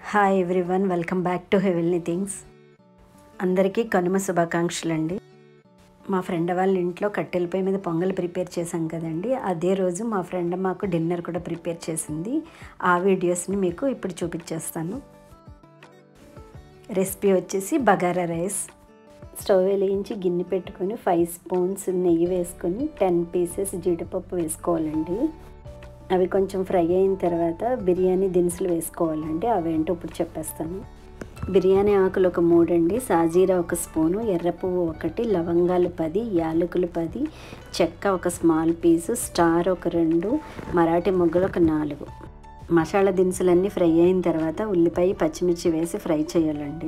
hi everyone welcome back to హెవెల్ని things అందరికీ కనుమ శుభాకాంక్షలు అండి మా ఫ్రెండ్ వాళ్ళ ఇంట్లో కట్టెల పొయ్యి మీద పొంగల్ ప్రిపేర్ చేశాం కదండి అదే రోజు మా ఫ్రెండ్ మాకు డిన్నర్ కూడా ప్రిపేర్ చేసింది ఆ వీడియోస్ని మీకు ఇప్పుడు చూపించేస్తాను రెసిపీ వచ్చేసి బగారా రైస్ స్టవ్ వెలిగించి గిన్నె పెట్టుకొని ఫైవ్ స్పూన్స్ నెయ్యి వేసుకొని టెన్ పీసెస్ జీడిపప్పు వేసుకోవాలండి అవి కొంచెం ఫ్రై అయిన తర్వాత బిర్యానీ దినుసులు వేసుకోవాలండి అవేంటో ఇప్పుడు చెప్పేస్తాను బిర్యానీ ఆకులు ఒక మూడండి సాజీరా ఒక స్పూను ఎర్ర పువ్వు ఒకటి లవంగాలు పది యాలకులు పది చెక్క ఒక స్మాల్ పీసు స్టార్ ఒక రెండు మరాఠీ మొగ్గలు ఒక నాలుగు మసాలా దినుసులన్నీ ఫ్రై అయిన తర్వాత ఉల్లిపాయ పచ్చిమిర్చి వేసి ఫ్రై చేయాలండి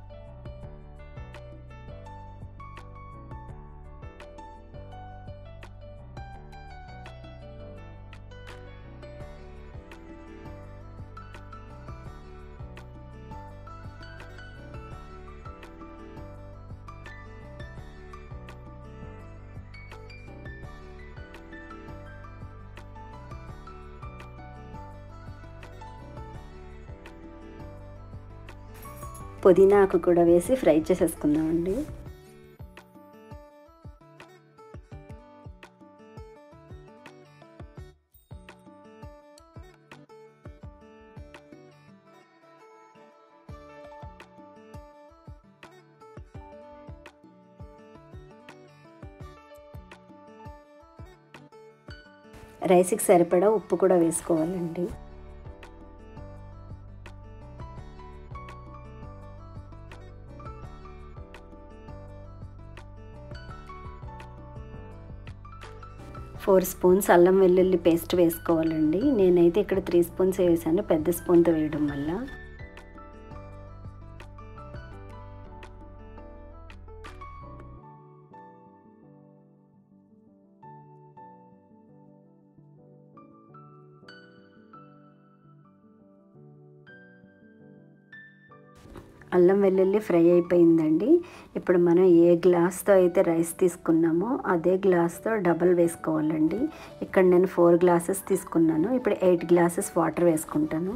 పుదీనాకు కూడా వేసి ఫ్రై చేసేసుకుందామండి రైస్కి సరిపడా ఉప్పు కూడా వేసుకోవాలండి ఫోర్ స్పూన్స్ అల్లం వెల్లుల్లి పేస్ట్ వేసుకోవాలండి నేనైతే ఇక్కడ త్రీ స్పూన్స్ వేసాను పెద్ద స్పూన్తో వేయడం వల్ల అల్లం వెల్లుల్లి ఫ్రై అయిపోయిందండి ఇప్పుడు మనం ఏ గ్లాస్తో అయితే రైస్ తీసుకున్నామో అదే గ్లాస్తో డబల్ వేసుకోవాలండి ఇక్కడ నేను ఫోర్ గ్లాసెస్ తీసుకున్నాను ఇప్పుడు ఎయిట్ గ్లాసెస్ వాటర్ వేసుకుంటాను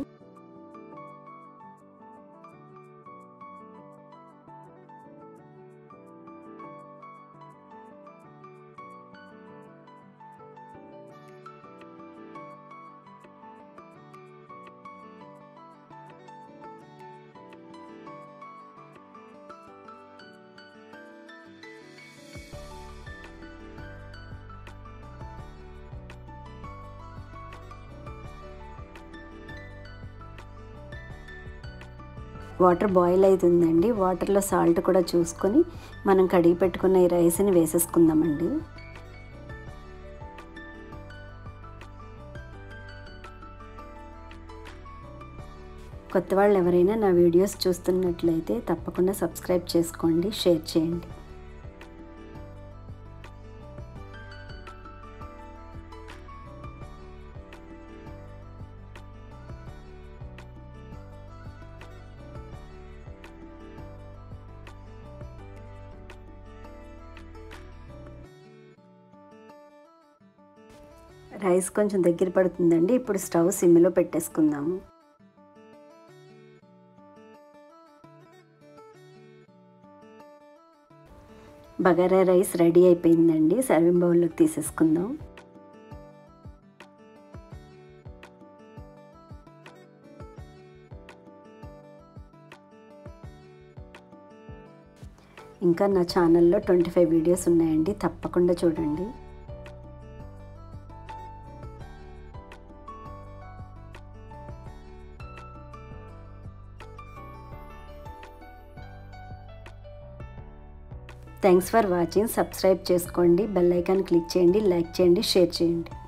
వాటర్ బాయిల్ అవుతుందండి వాటర్లో సాల్ట్ కూడా చూసుకొని మనం కడిగి పెట్టుకున్న ఈ రైస్ని వేసేసుకుందామండి కొత్త వాళ్ళు ఎవరైనా నా వీడియోస్ చూస్తున్నట్లయితే తప్పకుండా సబ్స్క్రైబ్ చేసుకోండి షేర్ చేయండి రైస్ కొంచెం దగ్గర పడుతుందండి ఇప్పుడు స్టవ్ సిమ్లో పెట్టేసుకుందాము బగారా రైస్ రెడీ అయిపోయిందండి సర్వింగ్ బౌల్లోకి తీసేసుకుందాం ఇంకా నా ఛానల్లో ట్వంటీ ఫైవ్ వీడియోస్ ఉన్నాయండి తప్పకుండా చూడండి థ్యాంక్స్ ఫర్ వాచింగ్ సబ్స్క్రైబ్ చేసుకోండి బెల్ ఐకాన్ క్లిక్ చేయండి లైక్ చేయండి షేర్ చేయండి